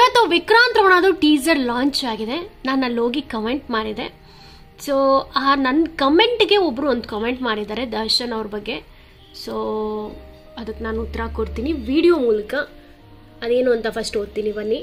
ಇವತ್ತು Vikrant ರೋಣದು teaser launch ಆಗಿದೆ ನಾನು ಅಲ್ಲಿ ಹೋಗಿ ಕಮೆಂಟ್ ಮಾಡಿದೆ ಸೊ ಆ ನನ್ನ ಕಮೆಂಟ್ಗೆ ಒಬ್ಬರು ಒಂದು ಕಮೆಂಟ್ ಮಾಡಿದ್ದಾರೆ ದರ್ಶನ್ ಅವ್ರ ಬಗ್ಗೆ ಸೊ ಅದಕ್ಕೆ ನಾನು ಉತ್ತರ ಕೊಡ್ತೀನಿ ವಿಡಿಯೋ ಮೂಲಕ ಅದೇನು ಅಂತ ಫಸ್ಟ್ ಓದ್ತೀನಿ ಬನ್ನಿ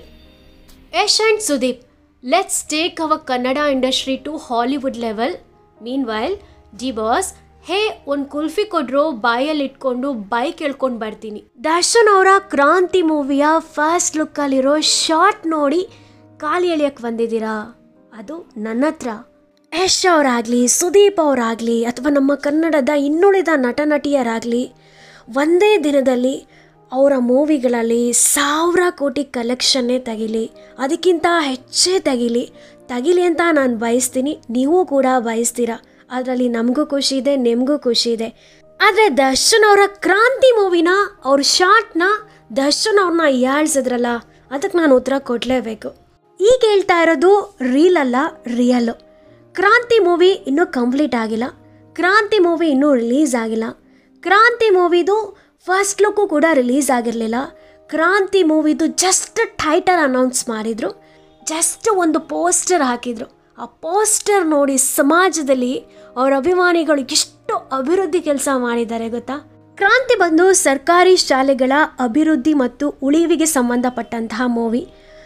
Yash and Sudeep let's take our Kannada industry to Hollywood level meanwhile ಜಿ ಬಾಸ್ ಹೇ ಒಂದು ಕುಲ್ಫಿ ಕೊಡ್ರು ಬಾಯಲ್ಲಿ ಇಟ್ಕೊಂಡು ಬೈಕ್ ಎಳ್ಕೊಂಡು ಬರ್ತೀನಿ ದರ್ಶನ್ ಅವರ ಕ್ರಾಂತಿ ಮೂವಿಯ ಫಸ್ಟ್ ಲುಕ್ಕಲ್ಲಿರೋ ಶಾರ್ಟ್ ನೋಡಿ ಕಾಲು ಎಳಿಯಕ್ಕೆ ಬಂದಿದ್ದೀರಾ ಅದು ನನ್ನ ಹತ್ರ ಯಶ್ ಅವರಾಗಲಿ ಸುದೀಪ್ ಅವರಾಗಲಿ ಅಥವಾ ನಮ್ಮ ಕನ್ನಡದ ಇನ್ನುಳಿದ ನಟ ನಟಿಯರಾಗಲಿ ಒಂದೇ ದಿನದಲ್ಲಿ ಅವರ ಮೂವಿಗಳಲ್ಲಿ ಸಾವಿರ ಕೋಟಿ ಕಲೆಕ್ಷನ್ನೇ ತೆಗಿಲಿ ಅದಕ್ಕಿಂತ ಹೆಚ್ಚೇ ತೆಗಿಲಿ ತೆಗಿಲಿ ಅಂತ ನಾನು ಬಯಸ್ತೀನಿ ನೀವು ಕೂಡ ಬಯಸ್ತೀರಾ ಅದರಲ್ಲಿ ನಮಗೂ ಖುಷಿ ಇದೆ ನಿಮಗೂ ಖುಷಿ ಇದೆ ಆದರೆ ದರ್ಶನ್ ಅವರ ಕ್ರಾಂತಿ ಮೂವಿನ ಅವ್ರ ಶಾರ್ಟ್ನ ದರ್ಶನ್ ಅವ್ರನ್ನ ಯಾಳ್ಸಿದ್ರಲ್ಲ ಅದಕ್ಕೆ ನಾನು ಉತ್ತರ ಕೊಡಲೇಬೇಕು ಈಗ ಹೇಳ್ತಾ ಇರೋದು ರೀಲ್ ಅಲ್ಲ ರಿಯಲ್ಲು ಕ್ರಾಂತಿ ಮೂವಿ ಇನ್ನೂ ಕಂಪ್ಲೀಟ್ ಆಗಿಲ್ಲ ಕ್ರಾಂತಿ ಮೂವಿ ಇನ್ನೂ ರಿಲೀಸ್ ಆಗಿಲ್ಲ ಕ್ರಾಂತಿ ಮೂವಿದು ಫಸ್ಟ್ ಲುಕ್ಕು ಕೂಡ ರಿಲೀಸ್ ಆಗಿರಲಿಲ್ಲ ಕ್ರಾಂತಿ ಮೂವಿದು ಜಸ್ಟ್ ಟೈಟಲ್ ಅನೌನ್ಸ್ ಮಾಡಿದರು ಜಸ್ಟ್ ಒಂದು ಪೋಸ್ಟರ್ ಹಾಕಿದರು ಆ ಪೋಸ್ಟರ್ ನೋಡಿ ಸಮಾಜದಲ್ಲಿ ಅವರ ಅಭಿಮಾನಿಗಳು ಎಷ್ಟು ಅಭಿವೃದ್ಧಿ ಕೆಲಸ ಮಾಡಿದ್ದಾರೆ ಗೊತ್ತಾ ಕ್ರಾಂತಿ ಬಂದು ಸರ್ಕಾರಿ ಶಾಲೆಗಳ ಅಭಿವೃದ್ಧಿ ಮತ್ತು ಉಳಿವಿಗೆ ಸಂಬಂಧಪಟ್ಟಂತಹ ಮೂವಿ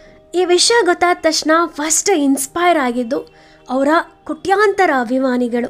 ಈ ವಿಷಯ ಗೊತ್ತಾದ ತಕ್ಷಣ ಫಸ್ಟ್ ಇನ್ಸ್ಪೈರ್ ಆಗಿದ್ದು ಅವರ ಕೋಟ್ಯಾಂತರ ಅಭಿಮಾನಿಗಳು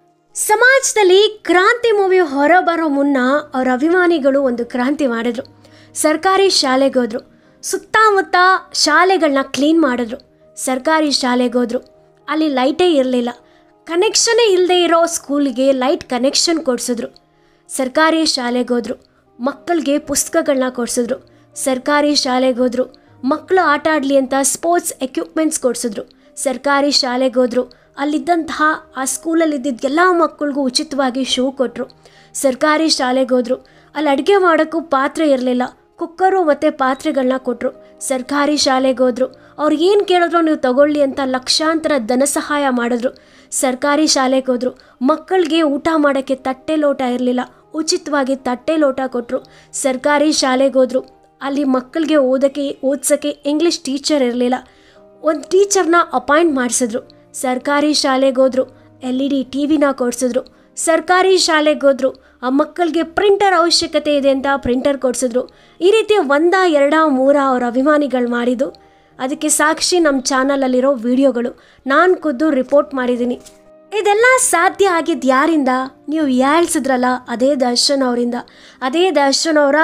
ಸಮಾಜದಲ್ಲಿ ಕ್ರಾಂತಿ ಮೂವಿ ಹೊರಬರೋ ಮುನ್ನ ಅವರ ಅಭಿಮಾನಿಗಳು ಒಂದು ಕ್ರಾಂತಿ ಮಾಡಿದ್ರು ಸರ್ಕಾರಿ ಶಾಲೆಗೆ ಹೋದ್ರು ಸುತ್ತಮುತ್ತ ಶಾಲೆಗಳನ್ನ ಕ್ಲೀನ್ ಮಾಡಿದ್ರು ಸರ್ಕಾರಿ ಶಾಲೆಗೆ ಹೋದ್ರು ಅಲ್ಲಿ ಲೈಟೇ ಇರಲಿಲ್ಲ ಕನೆಕ್ಷನೇ ಇಲ್ಲದೆ ಇರೋ ಸ್ಕೂಲಿಗೆ ಲೈಟ್ ಕನೆಕ್ಷನ್ ಕೊಡಿಸಿದ್ರು ಸರ್ಕಾರಿ ಶಾಲೆಗೆ ಹೋದ್ರು ಮಕ್ಕಳಿಗೆ ಪುಸ್ತಕಗಳನ್ನ ಕೊಡಿಸಿದ್ರು ಸರ್ಕಾರಿ ಶಾಲೆಗೆ ಹೋದ್ರು ಮಕ್ಕಳು ಆಟ ಆಡಲಿ ಅಂತ ಸ್ಪೋರ್ಟ್ಸ್ ಎಕ್ವಿಪ್ಮೆಂಟ್ಸ್ ಕೊಡಿಸಿದ್ರು ಸರ್ಕಾರಿ ಶಾಲೆಗೆ ಹೋದ್ರು ಅಲ್ಲಿದ್ದಂತಹ ಆ ಸ್ಕೂಲಲ್ಲಿದ್ದಿದ್ದ ಎಲ್ಲ ಮಕ್ಕಳಿಗೂ ಉಚಿತವಾಗಿ ಶೂ ಕೊಟ್ಟರು ಸರ್ಕಾರಿ ಶಾಲೆಗೆ ಹೋದ್ರು ಅಲ್ಲಿ ಅಡುಗೆ ಮಾಡೋಕ್ಕೂ ಪಾತ್ರೆ ಇರಲಿಲ್ಲ ಕುಕ್ಕರು ಮತ್ತು ಪಾತ್ರೆಗಳನ್ನ ಕೊಟ್ಟರು ಸರ್ಕಾರಿ ಶಾಲೆಗೆ ಹೋದ್ರು ಅವ್ರು ಏನು ಕೇಳಿದ್ರು ನೀವು ತಗೊಳ್ಳಿ ಅಂತ ಲಕ್ಷಾಂತರ ಧನ ಸಹಾಯ ಮಾಡಿದ್ರು ಸರ್ಕಾರಿ ಶಾಲೆಗೆ ಹೋದ್ರು ಮಕ್ಕಳಿಗೆ ಊಟ ಮಾಡೋಕ್ಕೆ ತಟ್ಟೆ ಲೋಟ ಇರಲಿಲ್ಲ ಉಚಿತವಾಗಿ ತಟ್ಟೆ ಲೋಟ ಕೊಟ್ಟರು ಸರ್ಕಾರಿ ಶಾಲೆಗೆ ಹೋದ್ರು ಅಲ್ಲಿ ಮಕ್ಕಳಿಗೆ ಓದೋಕ್ಕೆ ಓದ್ಸೋಕ್ಕೆ ಇಂಗ್ಲೀಷ್ ಟೀಚರ್ ಇರಲಿಲ್ಲ ಒಂದು ಟೀಚರ್ನ ಅಪಾಯಿಂಟ್ ಮಾಡಿಸಿದ್ರು ಸರ್ಕಾರಿ ಶಾಲೆಗೆ ಹೋದ್ರು ಎಲ್ ಇ ಡಿ ಟಿ ವಿನ ಕೊಡಿಸಿದ್ರು ಸರ್ಕಾರಿ ಶಾಲೆಗೆ ಹೋದ್ರು ಆ ಮಕ್ಕಳಿಗೆ ಪ್ರಿಂಟರ್ ಅವಶ್ಯಕತೆ ಇದೆ ಅಂತ ಪ್ರಿಂಟರ್ ಕೊಡಿಸಿದ್ರು ಈ ರೀತಿ ಒಂದ ಎರಡ ಮೂರ ಅವ್ರ ಅಭಿಮಾನಿಗಳು ಮಾಡಿದ್ದು ಅದಕ್ಕೆ ಸಾಕ್ಷಿ ನಮ್ಮ ಚಾನಲಲ್ಲಿರೋ ವಿಡಿಯೋಗಳು ನಾನು ಖುದ್ದು ರಿಪೋರ್ಟ್ ಮಾಡಿದ್ದೀನಿ ಇದೆಲ್ಲ ಸಾಧ್ಯ ಆಗಿದ್ದು ಯಾರಿಂದ ನೀವು ಹೇಳ್ಸಿದ್ರಲ್ಲ ಅದೇ ದರ್ಶನ್ ಅವರಿಂದ ಅದೇ ದರ್ಶನ್ ಅವರ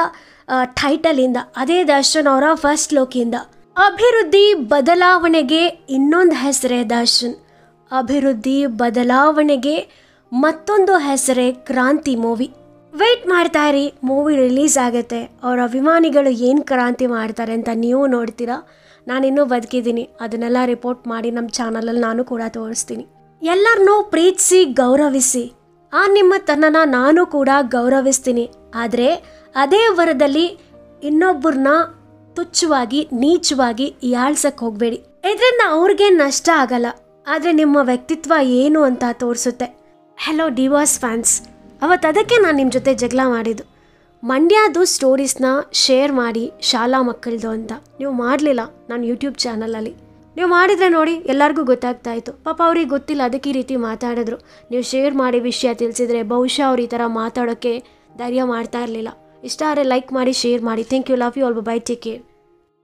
ಟೈಟಲಿಂದ ಅದೇ ದರ್ಶನ್ ಅವರ ಫಸ್ಟ್ ಲೋಕಿಯಿಂದ ಅಭಿವೃದ್ಧಿ ಬದಲಾವಣೆಗೆ ಇನ್ನೊಂದು ಹೆಸರೇ ದರ್ಶನ್ ಅಭಿವೃದ್ಧಿ ಬದಲಾವಣೆಗೆ ಮತ್ತೊಂದು ಹೆಸರೇ ಕ್ರಾಂತಿ ಮೂವಿ ವೆಯ್ಟ್ ಮಾಡ್ತಾ ಇರಿ ಮೂವಿ ರಿಲೀಸ್ ಆಗುತ್ತೆ ಅವ್ರ ಅಭಿಮಾನಿಗಳು ಏನು ಕ್ರಾಂತಿ ಮಾಡ್ತಾರೆ ಅಂತ ನೀವು ನೋಡ್ತೀರಾ ನಾನಿನ್ನೂ ಬದುಕಿದ್ದೀನಿ ಅದನ್ನೆಲ್ಲ ರಿಪೋರ್ಟ್ ಮಾಡಿ ನಮ್ಮ ಚಾನಲಲ್ಲಿ ನಾನು ಕೂಡ ತೋರಿಸ್ತೀನಿ ಎಲ್ಲರನ್ನೂ ಪ್ರೀತಿಸಿ ಗೌರವಿಸಿ ಆ ನಿಮ್ಮ ತನ್ನನ ನಾನು ಕೂಡ ಗೌರವಿಸ್ತೀನಿ ಆದರೆ ಅದೇ ವರದಲ್ಲಿ ಇನ್ನೊಬ್ಬರನ್ನ ತುಚ್ಛವಾಗಿ ನೀಚವಾಗಿ ಯಾಳ್ಸಕ್ಕೆ ಹೋಗಬೇಡಿ ಇದರಿಂದ ಅವ್ರಿಗೆ ನಷ್ಟ ಆಗಲ್ಲ ಆದರೆ ನಿಮ್ಮ ವ್ಯಕ್ತಿತ್ವ ಏನು ಅಂತ ತೋರಿಸುತ್ತೆ ಹಲೋ ಡಿವಾಸ್ ಫ್ಯಾನ್ಸ್ ಅವತ್ತು ಅದಕ್ಕೆ ನಾನು ನಿಮ್ಮ ಜೊತೆ ಜಗಳ ಮಾಡಿದ್ದು ಮಂಡ್ಯದು ಸ್ಟೋರೀಸ್ನ ಶೇರ್ ಮಾಡಿ ಶಾಲಾ ಮಕ್ಕಳದು ಅಂತ ನೀವು ಮಾಡಲಿಲ್ಲ ನಾನು ಯೂಟ್ಯೂಬ್ ಚಾನಲಲ್ಲಿ ನೀವು ಮಾಡಿದರೆ ನೋಡಿ ಎಲ್ಲರಿಗೂ ಗೊತ್ತಾಗ್ತಾ ಇತ್ತು ಪಾಪ ಅವ್ರಿಗೆ ಗೊತ್ತಿಲ್ಲ ಅದಕ್ಕೆ ಈ ರೀತಿ ಮಾತಾಡಿದ್ರು ನೀವು ಶೇರ್ ಮಾಡಿ ವಿಷಯ ತಿಳಿಸಿದರೆ ಬಹುಶಃ ಅವ್ರು ಈ ಥರ ಮಾತಾಡೋಕ್ಕೆ ಧೈರ್ಯ ಮಾಡ್ತಾ ಇರಲಿಲ್ಲ ಇಷ್ಟ ಆದರೆ ಲೈಕ್ ಮಾಡಿ ಶೇರ್ ಮಾಡಿ thank you love you all bye take care